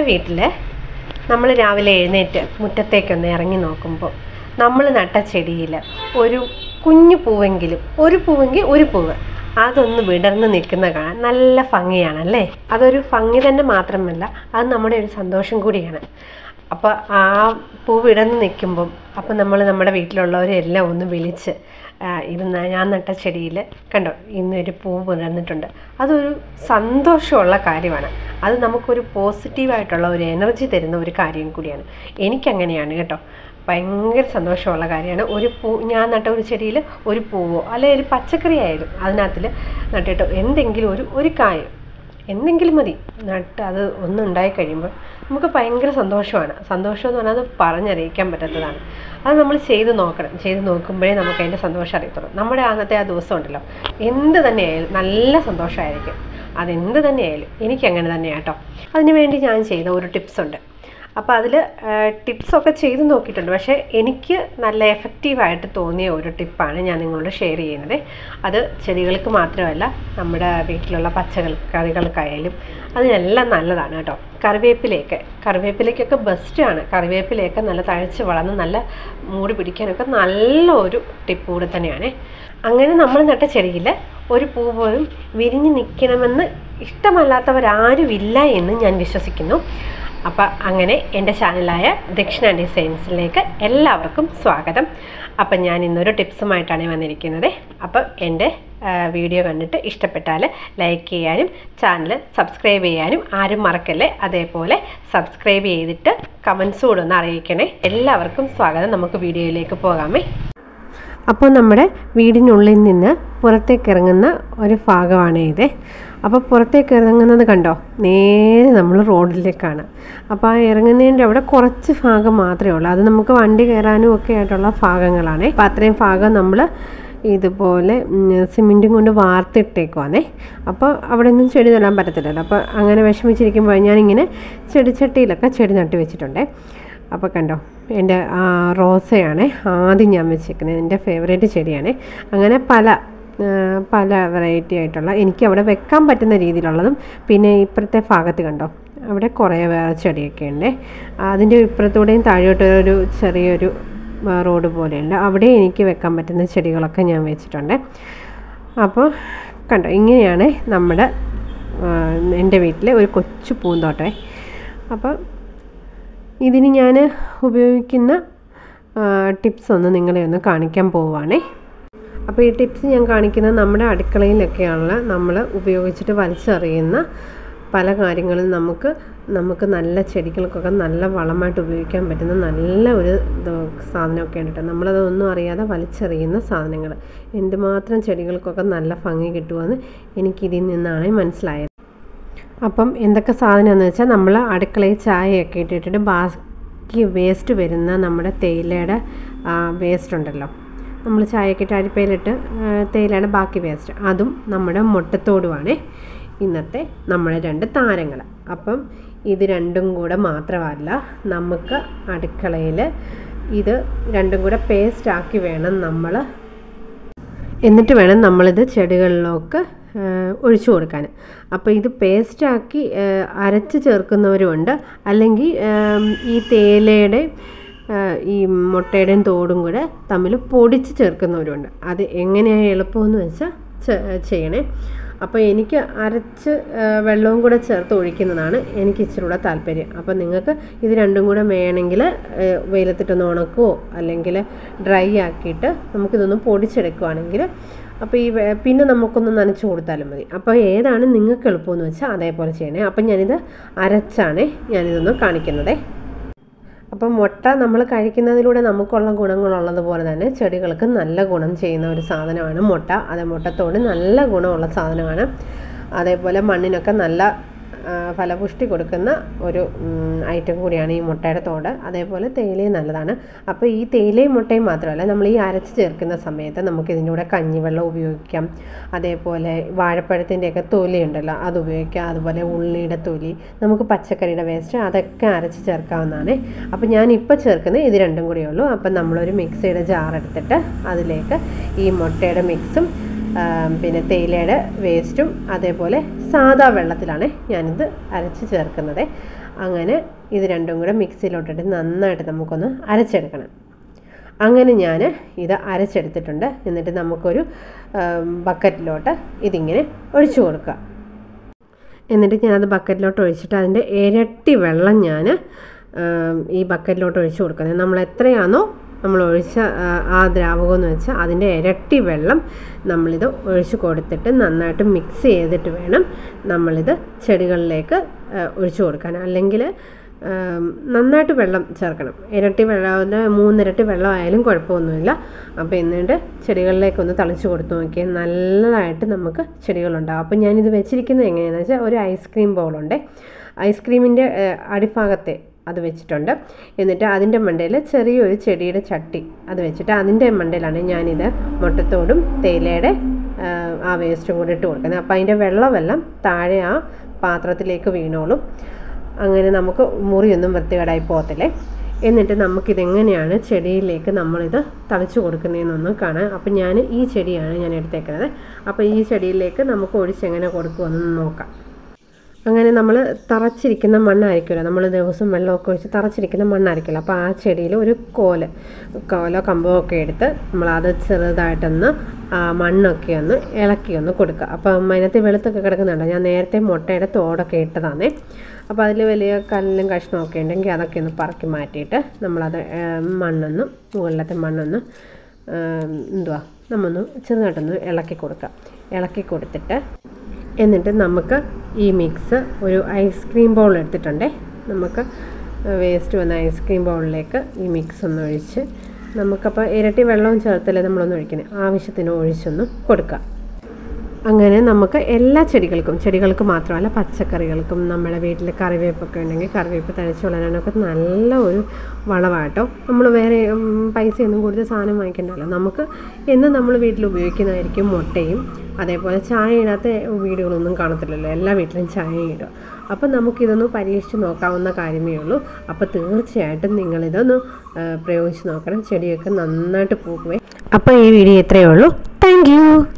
വീട്ടിൽ നമ്മൾ രാവിലെ എഴുന്നേറ്റ് മുറ്റത്തേക്കൊന്ന് ഇറങ്ങി നോക്കുമ്പോൾ നമ്മൾ നട്ട ചെടിയിൽ ഒരു കുഞ്ഞു പൂവെങ്കിലും ഒരു പൂവെങ്കിൽ ഒരു പൂവ് അതൊന്ന് വിടർന്ന് നിൽക്കുന്ന കാണാൻ നല്ല ഭംഗിയാണല്ലേ അതൊരു ഭംഗി തന്നെ മാത്രമല്ല അത് നമ്മുടെ ഒരു സന്തോഷം കൂടിയാണ് അപ്പോൾ ആ പൂ വിടർന്ന് നിൽക്കുമ്പം അപ്പം നമ്മൾ നമ്മുടെ വീട്ടിലുള്ളവരെല്ലാം ഒന്ന് വിളിച്ച് ആ, ഇരുന്ന് ഞാൻ നട്ട ചെടിയിൽ കണ്ടോ ഇന്നൊരു പൂ വിടർന്നിട്ടുണ്ട് അതൊരു സന്തോഷമുള്ള കാര്യമാണ് അത് നമുക്കൊരു പോസിറ്റീവായിട്ടുള്ള ഒരു എനർജി തരുന്ന ഒരു കാര്യം കൂടിയാണ് എനിക്കങ്ങനെയാണ് കേട്ടോ ഭയങ്കര സന്തോഷമുള്ള കാര്യമാണ് ഒരു പൂ ഞാൻ നട്ട ഒരു ചെടിയിൽ ഒരു പൂവോ അല്ലെങ്കിൽ ഒരു പച്ചക്കറി ആയാലും അതിനകത്തിൽ നട്ടിട്ട് എന്തെങ്കിലും ഒരു ഒരു കായം എന്തെങ്കിലും മതി നട്ട് അത് ഒന്നുണ്ടായി കഴിയുമ്പോൾ നമുക്ക് ഭയങ്കര സന്തോഷമാണ് സന്തോഷം എന്ന് പറഞ്ഞാൽ അത് പറഞ്ഞറിയിക്കാൻ പറ്റാത്തതാണ് അത് നമ്മൾ ചെയ്ത് നോക്കണം ചെയ്ത് നോക്കുമ്പോഴേ നമുക്ക് അതിൻ്റെ സന്തോഷം അറിയത്തുള്ളൂ നമ്മുടെ അന്നത്തെ ആ ദിവസം ഉണ്ടല്ലോ എന്ത് തന്നെയായാലും നല്ല സന്തോഷമായിരിക്കും അതെന്ത് തന്നെയായാലും എനിക്കങ്ങനെ തന്നെയാണ് കേട്ടോ അതിന് വേണ്ടി ഞാൻ ചെയ്ത ഒരു ടിപ്സ് ഉണ്ട് അപ്പോൾ അതിൽ ടിപ്സൊക്കെ ചെയ്ത് നോക്കിയിട്ടുണ്ട് പക്ഷേ എനിക്ക് നല്ല എഫക്റ്റീവായിട്ട് തോന്നിയ ഒരു ടിപ്പാണ് ഞാൻ നിങ്ങളോട് ഷെയർ ചെയ്യുന്നത് അത് ചെടികൾക്ക് മാത്രമല്ല നമ്മുടെ വീട്ടിലുള്ള പച്ചക്കറി കറികൾക്കായാലും അതിനെല്ലാം നല്ലതാണ് കേട്ടോ കറിവേപ്പിലയൊക്കെ കറിവേപ്പിലയ്ക്കൊക്കെ ബെസ്റ്റാണ് കറിവേപ്പിലയൊക്കെ നല്ല തഴച്ച് വളർന്ന് നല്ല മൂടി പിടിക്കാനൊക്കെ നല്ല ഒരു ടിപ്പ് കൂടെ തന്നെയാണ് അങ്ങനെ നമ്മൾ നട്ട ചെടിയിൽ ഒരു പൂ പോലും വിരിഞ്ഞ് നിൽക്കണമെന്ന് ഇഷ്ടമല്ലാത്തവരാരുമില്ല എന്ന് ഞാൻ വിശ്വസിക്കുന്നു അപ്പം അങ്ങനെ എൻ്റെ ചാനലായ ദക്ഷിണ ഡിസൈൻസിലേക്ക് എല്ലാവർക്കും സ്വാഗതം അപ്പം ഞാൻ ഇന്നൊരു ടിപ്സുമായിട്ടാണ് വന്നിരിക്കുന്നത് അപ്പം എൻ്റെ ആ, വീഡിയോ കണ്ടിട്ട് ഇഷ്ടപ്പെട്ടാൽ ലൈക്ക് ചെയ്യാനും ചാനൽ സബ്സ്ക്രൈബ് ചെയ്യാനും ആരും മറക്കല്ലേ അതേപോലെ സബ്സ്ക്രൈബ് ചെയ്തിട്ട് കമൻസ് കൂടെ ഒന്ന് അറിയിക്കണേ എല്ലാവർക്കും സ്വാഗതം നമുക്ക് വീഡിയോയിലേക്ക് പോകാമേ അപ്പോൾ നമ്മുടെ വീടിനുള്ളിൽ നിന്ന് പുറത്തേക്ക് ഇറങ്ങുന്ന ഒരു ഭാഗമാണ് ഇത് അപ്പോൾ പുറത്തേക്ക് ഇറങ്ങുന്നത് കണ്ടോ നേരെ നമ്മൾ റോഡിലേക്കാണ് അപ്പോൾ ആ ഇറങ്ങുന്നതിൻ്റെ അവിടെ കുറച്ച് ഭാഗം മാത്രമേ ഉള്ളൂ അത് നമുക്ക് വണ്ടി കയറാനും ഒക്കെ ആയിട്ടുള്ള ഭാഗങ്ങളാണ് അപ്പോൾ അത്രയും ഭാഗം നമ്മൾ ഇതുപോലെ സിമെൻറ്റും കൊണ്ട് വാർത്തിട്ടേക്കുവാണേ അപ്പോൾ അവിടെ ഒന്നും ചെടി നടാൻ പറ്റത്തില്ലല്ലോ അപ്പോൾ അങ്ങനെ വിഷമിച്ചിരിക്കുമ്പോൾ ഞാനിങ്ങനെ ചെടിച്ചട്ടിയിലൊക്കെ ചെടി നട്ട് വെച്ചിട്ടുണ്ടേ അപ്പോൾ കണ്ടോ എൻ്റെ ആ റോസയാണ് ആദ്യം ഞാൻ വെച്ചേക്കുന്നത് എൻ്റെ ഫേവറേറ്റ് ചെടിയാണ് അങ്ങനെ പല ആ, പല വെറൈറ്റി ആയിട്ടുള്ള എനിക്ക് അവിടെ വെക്കാൻ പറ്റുന്ന രീതിയിലുള്ളതും പിന്നെ ഇപ്പുറത്തെ ഭാഗത്ത് കണ്ടോ അവിടെ കുറേ വേറെ ചെടിയൊക്കെ ഉണ്ട് അതിൻ്റെ ഇപ്പുറത്തൂടെയും താഴോട്ട് ഒരു ചെറിയൊരു ആ, റോഡ് പോലെയുണ്ട് അവിടെ എനിക്ക് വെക്കാൻ പറ്റുന്ന ചെടികളൊക്കെ ഞാൻ വെച്ചിട്ടുണ്ട് അപ്പോൾ കണ്ടോ ഇങ്ങനെയാണ് നമ്മുടെ ആ, എൻ്റെ വീട്ടിലെ ഒരു കൊച്ചു പൂന്തോട്ടമേ അപ്പോൾ ഇതിന് ഞാൻ ഉപയോഗിക്കുന്ന ടിപ്സ് ഒന്ന് നിങ്ങളെ ഒന്ന് കാണിക്കാൻ പോവുകയാണേ അപ്പോൾ ഈ ടിപ്സ് ഞാൻ കാണിക്കുന്നത് നമ്മുടെ അടുക്കളയിലൊക്കെയുള്ള നമ്മൾ ഉപയോഗിച്ചിട്ട് വലിച്ചെറിയുന്ന പല കാര്യങ്ങളും നമുക്ക് നമുക്ക് നല്ല ചെടികൾക്കൊക്കെ നല്ല വളമായിട്ട് ഉപയോഗിക്കാൻ പറ്റുന്ന നല്ല ഒരു ഇത് സാധനമൊക്കെ ഉണ്ട് കേട്ടോ നമ്മളതൊന്നും അറിയാതെ വലിച്ചെറിയുന്ന സാധനങ്ങൾ എന്തുമാത്രം ചെടികൾക്കൊക്കെ നല്ല ഭംഗി കിട്ടുമെന്ന് എനിക്കിതിൽ നിന്നാണ് മനസ്സിലായത് അപ്പം എന്തൊക്കെ സാധനമെന്ന് വെച്ചാൽ നമ്മൾ അടുക്കളയിൽ ചായയൊക്കെ ഇട്ടിട്ട് ബാക്കി വേസ്റ്റ് വരുന്ന നമ്മുടെ തേയിലയുടെ വേസ്റ്റ് ഉണ്ടല്ലോ നമ്മൾ ചായയൊക്കെ ഇട്ട് അരിപ്പയിലിട്ട് ആ, തേയിലയുടെ ബാക്കി വേസ്റ്റ് അതും നമ്മുടെ മുട്ടത്തോടുമാണ് ഇന്നത്തെ നമ്മുടെ രണ്ട് താരങ്ങൾ അപ്പം ഇത് രണ്ടും കൂടെ മാത്രമല്ല നമുക്ക് അടുക്കളയിൽ ഇത് രണ്ടും കൂടെ പേസ്റ്റ് ആക്കി വേണം നമ്മൾ എന്നിട്ട് വേണം നമ്മളിത് ചെടികളിലൊക്കെ ആ, ഒഴിച്ചു കൊടുക്കാൻ അപ്പോൾ ഇത് പേസ്റ്റാക്കി അരച്ച് ചേർക്കുന്നവരുമുണ്ട് അല്ലെങ്കിൽ ആം, ഈ തേയിലയുടെ ആ, ഈ മുട്ടയുടെയും തോടും കൂടെ തമ്മിൽ പൊടിച്ച് ചേർക്കുന്നവരുണ്ട് അത് എങ്ങനെയാണ് എളുപ്പമെന്ന് വെച്ചാൽ ചെ- ചെയ്യണേ അപ്പോൾ എനിക്ക് അരച്ച് ആ, വെള്ളവും കൂടെ ചേർത്ത് ഒഴിക്കുന്നതാണ് എനിക്ക് ഇച്ചിരി കൂടെ താല്പര്യം അപ്പോൾ നിങ്ങൾക്ക് ഇത് രണ്ടും കൂടെ വേണമെങ്കിൽ ആ, വെയിലത്തിട്ടൊന്ന് ഉണക്കുവോ അല്ലെങ്കിൽ ഡ്രൈ ആക്കിയിട്ട് നമുക്കിതൊന്ന് പൊടിച്ചെടുക്കുവാണെങ്കിൽ അപ്പോൾ ഈ വെ- പിന്നെ നമുക്കൊന്ന് നനച്ച് കൊടുത്താലും മതി അപ്പോൾ ഏതാണ് നിങ്ങൾക്ക് എളുപ്പമെന്ന് വെച്ചാൽ അതേപോലെ ചെയ്യണേ അപ്പം ഞാനിത് അരച്ചാണ് ഞാനിതൊന്ന് കാണിക്കുന്നതേ അപ്പം മുട്ട നമ്മൾ കഴിക്കുന്നതിലൂടെ നമുക്കുള്ള ഗുണങ്ങളുള്ളതുപോലെ തന്നെ ചെടികൾക്ക് നല്ല ഗുണം ചെയ്യുന്ന ഒരു സാധനമാണ് മുട്ട അത് മുട്ടത്തോട് നല്ല ഗുണമുള്ള സാധനമാണ് അതേപോലെ മണ്ണിനൊക്കെ നല്ല ആ, ഫലപുഷ്ടി കൊടുക്കുന്ന ഒരു ഐറ്റം കൂടിയാണ് ഈ മുട്ടയുടെ തോട് അതേപോലെ തേയിലയും നല്ലതാണ് അപ്പോൾ ഈ തേയിലയും മുട്ടയും മാത്രമല്ല നമ്മൾ ഈ അരച്ച് ചേർക്കുന്ന സമയത്ത് നമുക്ക് ഇതിൻ്റെ കൂടെ കഞ്ഞിവെള്ളം ഉപയോഗിക്കാം അതേപോലെ വാഴപ്പഴത്തിൻ്റെയൊക്കെ തൊലി ഉണ്ടല്ലോ അത് ഉപയോഗിക്കാം അതുപോലെ ഉള്ളിയുടെ തൊലി നമുക്ക് പച്ചക്കറിയുടെ വേസ്റ്റ് അതൊക്കെ അരച്ച് ചേർക്കാവുന്നതാണ് അപ്പോൾ ഞാൻ ഇപ്പോൾ ചേർക്കുന്നത് ഇത് രണ്ടും കൂടിയേ ഉള്ളൂ അപ്പം നമ്മളൊരു മിക്സിയുടെ ജാർ എടുത്തിട്ട് അതിലേക്ക് ഈ മുട്ടയുടെ മിക്സും ആം, പിന്നെ തേയിലയുടെ വേസ്റ്റും അതേപോലെ സാദാ വെള്ളത്തിലാണ് ഞാനിത് അരച്ച് ചേർക്കുന്നത് അങ്ങനെ ഇത് രണ്ടും കൂടെ മിക്സിയിലോട്ടിട്ട് നന്നായിട്ട് നമുക്കൊന്ന് അരച്ചെടുക്കണം അങ്ങനെ ഞാൻ ഇത് അരച്ചെടുത്തിട്ടുണ്ട് എന്നിട്ട് നമുക്കൊരു ബക്കറ്റിലോട്ട് ഇതിങ്ങനെ ഒഴിച്ചു കൊടുക്കുക എന്നിട്ട് ഞാനത് ബക്കറ്റിലോട്ട് ഒഴിച്ചിട്ട് അതിൻ്റെ ഇരട്ടി വെള്ളം ഞാൻ ഈ ബക്കറ്റിലോട്ട് ഒഴിച്ചു കൊടുക്കുന്നത് നമ്മൾ എത്രയാണോ നമ്മൾ ഒഴിച്ച ആ, ആ ദ്രാവകം എന്ന് വെച്ചാൽ അതിൻ്റെ ഇരട്ടി വെള്ളം നമ്മളിത് ഒഴിച്ച് കൊടുത്തിട്ട് നന്നായിട്ട് മിക്സ് ചെയ്തിട്ട് വേണം നമ്മളിത് ചെടികളിലേക്ക് ആ, ഒഴിച്ചു കൊടുക്കാൻ അല്ലെങ്കിൽ ആം, നന്നായിട്ട് വെള്ളം ചേർക്കണം ഇരട്ടി വെള്ളം മൂന്നിരട്ടി വെള്ളം ആയാലും കുഴപ്പമൊന്നുമില്ല അപ്പോൾ എന്നിട്ട് ചെടികളിലേക്കൊന്ന് തളിച്ച് കൊടുത്തു നോക്കിയാൽ നല്ലതായിട്ട് നമുക്ക് ചെടികളുണ്ടാകും അപ്പോൾ ഞാനിത് വെച്ചിരിക്കുന്നത് എങ്ങനെയാണെന്ന് വെച്ചാൽ ഒരു ഐസ്ക്രീം ബൗളുണ്ട് ഐസ്ക്രീമിൻ്റെ അടിഭാഗത്തെ അത് വെച്ചിട്ടുണ്ട് എന്നിട്ട് അതിൻ്റെ മണ്ടയിൽ ചെറിയൊരു ചെടിയുടെ ചട്ടി അത് വെച്ചിട്ട് അതിൻ്റെ മണ്ടയിലാണ് ഞാനിത് മുട്ടത്തോടും തേയിലയുടെ ആ, ആ വേസ്റ്റും കൂടി ഇട്ട് കൊടുക്കുന്നത് അപ്പോൾ അതിൻ്റെ വെള്ളമെല്ലാം താഴെ ആ പാത്രത്തിലേക്ക് വീണോളും അങ്ങനെ നമുക്ക് മുറിയൊന്നും വൃത്തികേടായി പോകത്തില്ലേ എന്നിട്ട് നമുക്കിതെങ്ങനെയാണ് ചെടിയിലേക്ക് നമ്മളിത് തളിച്ചു കൊടുക്കുന്നതെന്നൊന്ന് കാണാം അപ്പം ഞാൻ ഈ ചെടിയാണ് ഞാൻ എടുത്തേക്കുന്നത് അപ്പോൾ ഈ ചെടിയിലേക്ക് നമുക്ക് ഒഴിച്ചെങ്ങനെ കൊടുക്കുമെന്ന് നോക്കാം അങ്ങനെ നമ്മൾ തറച്ചിരിക്കുന്ന മണ്ണായിരിക്കുമല്ലോ നമ്മൾ ദിവസം വെള്ളമൊക്കെ ഒഴിച്ച് തറച്ചിരിക്കുന്ന മണ്ണായിരിക്കുമല്ലോ അപ്പോൾ ആ ചെടിയിൽ ഒരു കോല് കോലോ കമ്പോ ഒക്കെ എടുത്ത് നമ്മളത് ചെറുതായിട്ടൊന്ന് ആ മണ്ണൊക്കെ ഒന്ന് ഇളക്കി ഒന്ന് കൊടുക്കുക അപ്പം അതിനകത്ത് വെളുത്തൊക്കെ കിടക്കുന്നുണ്ടോ ഞാൻ നേരത്തെ മുട്ടയുടെ തോടൊക്കെ ഇട്ടതാണേ അപ്പോൾ അതിൽ വലിയ കല്ലും കഷ്ണമൊക്കെ ഉണ്ടെങ്കിൽ അതൊക്കെ ഒന്ന് പറക്കി മാറ്റിയിട്ട് നമ്മളത് ഏ, മണ്ണൊന്ന് മുകളിലത്തെ മണ്ണൊന്ന് ഏം, എന്തുവാ നമ്മൊന്ന് ചെറുതായിട്ടൊന്ന് ഇളക്കി കൊടുക്കുക ഇളക്കി കൊടുത്തിട്ട് എന്നിട്ട് നമുക്ക് ഈ മിക്സ് ഒരു ഐസ്ക്രീം ബൗൾ എടുത്തിട്ടുണ്ടേ നമുക്ക് വേസ്റ്റ് വന്ന ഐസ്ക്രീം ബൗളിലേക്ക് ഈ മിക്സ് ഒന്ന് ഒഴിച്ച് നമുക്കപ്പോൾ ഇരട്ടി വെള്ളവും ചേർത്തല്ലേ നമ്മളൊന്ന് ഒഴിക്കുന്നത് ആവശ്യത്തിന് ഒഴിച്ചൊന്ന് കൊടുക്കുക അങ്ങനെ നമുക്ക് എല്ലാ ചെടികൾക്കും ചെടികൾക്ക് മാത്രമല്ല പച്ചക്കറികൾക്കും നമ്മുടെ വീട്ടിൽ കറിവേപ്പൊക്കെ ഉണ്ടെങ്കിൽ കറിവേപ്പ് തഴച്ച് വളരാനൊക്കെ നല്ല ഒരു വളമാട്ടോ നമ്മൾ വേറെ ഉം, പൈസയൊന്നും കൊടുത്ത് സാധനം വാങ്ങിക്കണ്ടല്ലോ നമുക്ക് എന്നും നമ്മൾ വീട്ടിൽ ഉപയോഗിക്കുന്നതായിരിക്കും മുട്ടയും അതേപോലെ ചായ ഇടാത്ത വീടുകളൊന്നും കാണത്തില്ലല്ലോ എല്ലാ വീട്ടിലും ചായ ഇടുക അപ്പം നമുക്കിതൊന്ന് പരീക്ഷിച്ച് നോക്കാവുന്ന കാര്യമേ ഉള്ളൂ അപ്പോൾ തീർച്ചയായിട്ടും നിങ്ങളിതൊന്ന് ആ, പ്രയോഗിച്ച് നോക്കണം ചെടിയൊക്കെ നന്നായിട്ട് പൂക്കുവേ അപ്പോൾ ഈ വീഡിയോ ഇത്രയേ ഉള്ളൂ താങ്ക്